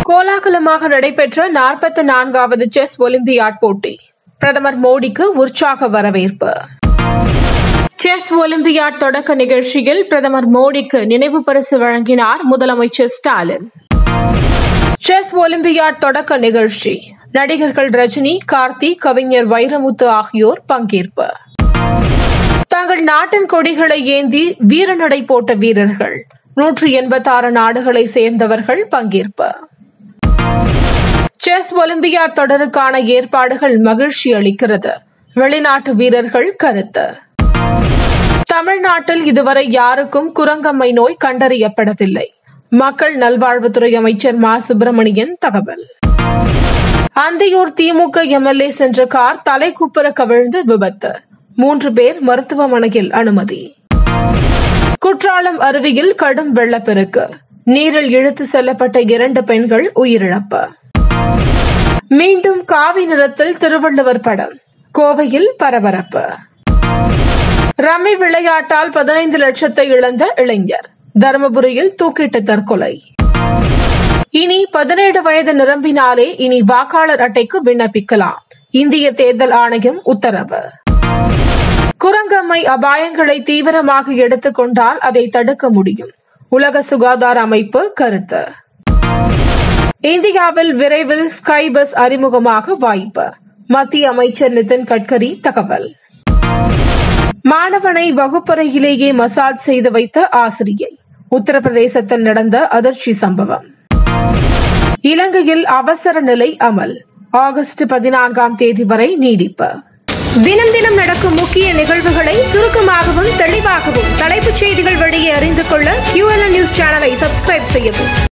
கோலாகலமாக நடைபெற்ற நாற்பத்தி நான்காவது செஸ் ஒலிம்பியாட் போட்டி பிரதமர் மோடிக்கு உற்சாக வரவேற்பு செஸ் ஒலிம்பியாட் தொடக்க நிகழ்ச்சியில் பிரதமர் மோடிக்கு நினைவு பரிசு வழங்கினார் முதலமைச்சர் ஸ்டாலின் செஸ் ஒலிம்பியாட் தொடக்க நிகழ்ச்சி நடிகர்கள் ரஜினி கார்த்தி கவிஞர் வைரமுத்து ஆகியோர் பங்கேற்பு தங்கள் நாட்டின் கொடிகளை ஏந்தி வீரநடை போட்ட வீரர்கள் நூற்றி எண்பத்தாறு நாடுகளை சேர்ந்தவர்கள் பங்கேற்பு செஸ் ஒலிம்பியாட் தொடருக்கான ஏற்பாடுகள் மகிழ்ச்சி அளிக்கிறது வெளிநாட்டு வீரர்கள் கருத்து தமிழ்நாட்டில் இதுவரை யாருக்கும் குரங்கம்மை நோய் கண்டறியப்படவில்லை மக்கள் நல்வாழ்வுத்துறை அமைச்சர் மா சுப்பிரமணியன் தகவல் அந்தியூர் திமுக எம்எல்ஏ சென்ற கார் தலைக்குப்புற கவிழ்ந்து விபத்து மூன்று பேர் மருத்துவமனையில் அனுமதி குற்றாலம் அருவியில் கடும் வெள்ளப்பெருக்கு நீரில் இழுத்து செல்லப்பட்ட இரண்டு பெண்கள் உயிரிழப்பு மீண்டும் காவி நிறத்தில் திருவள்ளுவர் படம் கோவையில் பரபரப்பு ரம்மி விளையாட்டால் பதினைந்து லட்சத்தை இழந்த இளைஞர் தருமபுரியில் தூக்கிட்டு தற்கொலை இனி பதினேழு வயது நிரம்பினாலே இனி வாக்காளர் அட்டைக்கு விண்ணப்பிக்கலாம் இந்திய தேர்தல் ஆணையம் உத்தரவு குரங்கம்மை அபாயங்களை தீவிரமாக எடுத்துக்கொண்டால் அதை தடுக்க முடியும் உலக சுகாதார அமைப்பு கருத்து இந்தியாவில் விரைவில் ஸ்கை பஸ் அறிமுகமாக வாய்ப்பு மத்திய அமைச்சர் நிதின் கட்கரி தகவல் மாணவனை வகுப்பறையிலேயே மசாஜ் செய்து வைத்த ஆசிரியை உத்தரப்பிரதேசத்தில் நடந்த அதிர்ச்சி சம்பவம் இலங்கையில் அவசர நிலை அமல் ஆகஸ்ட் பதினான்காம் தேதி வரை நீடிப்பு தினம் தினம் நடக்கும் முக்கிய நிகழ்வுகளை சுருக்கமாகவும் தெளிவாகவும் தலைப்புச் செய்திகள் வழியே அறிந்து கொள்ள QLN நியூஸ் சேனலை சப்ஸ்கிரைப் செய்யவும்